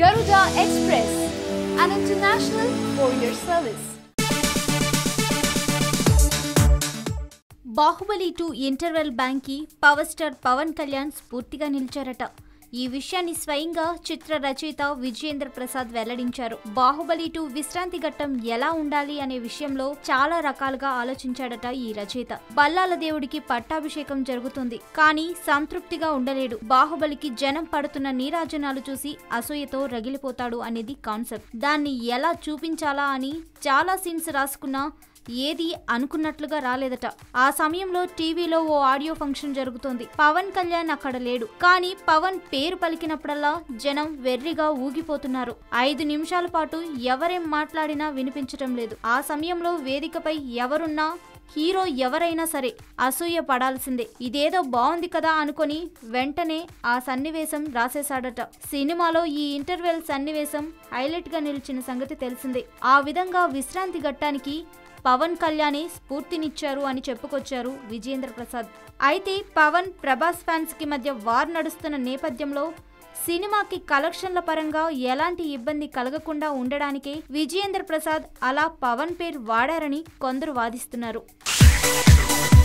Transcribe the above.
Garuda Express, an international courier service. Baahubali two interval బ్యాంక్కి power star Pawan Kalyan స్ఫూర్తిగా నిలిచారట ఈ విషయాన్ని స్వయంగా చిత్ర రచయిత విజయేంద్ర ప్రసాద్ వెల్లడించారు బాహుబలి టూ విశ్రాంతి ఘట్టం ఎలా ఉండాలి అనే విషయంలో చాలా రకాలుగా ఆలోచించాడట ఈ రచయిత బల్లాల దేవుడికి పట్టాభిషేకం జరుగుతుంది కానీ సంతృప్తిగా ఉండలేడు బాహుబలికి జనం పడుతున్న నీరాజనాలు చూసి అసూయతో రగిలిపోతాడు అనేది కాన్సెప్ట్ దాన్ని ఎలా చూపించాలా అని చాలా సీన్స్ రాసుకున్నా ఏది అనుకున్నట్లుగా రాలేదట ఆ సమయంలో టీవీలో ఓ ఆడియో ఫంక్షన్ జరుగుతోంది పవన్ కళ్యాణ్ అక్కడ లేడు కానీ పవన్ పేరు పలికినప్పుడల్లా జనం వెర్రిగా ఊగిపోతున్నారు ఐదు నిమిషాల పాటు ఎవరేం మాట్లాడినా వినిపించటం లేదు ఆ సమయంలో వేదికపై ఎవరున్నా హీరో ఎవరైనా సరే అసూయ పడాల్సిందే ఇదేదో బాగుంది కదా అనుకొని వెంటనే ఆ సన్నివేశం రాసేశాడట సినిమాలో ఈ ఇంటర్వెల్ సన్నివేశం హైలైట్ గా నిలిచిన సంగతి తెలిసిందే ఆ విధంగా విశ్రాంతి ఘట్టానికి పవన్ కళ్యాణే స్ఫూర్తినిచ్చారు అని చెప్పుకొచ్చారు విజేంద్ర ప్రసాద్ అయితే పవన్ ప్రభాస్ ఫ్యాన్స్ కి మధ్య వార్ నడుస్తున్న నేపథ్యంలో సినిమాకి కలెక్షన్ల పరంగా ఎలాంటి ఇబ్బంది కలగకుండా ఉండడానికే విజయేంద్ర ప్రసాద్ అలా పవన్ పేరు వాడారని కొందరు వాదిస్తున్నారు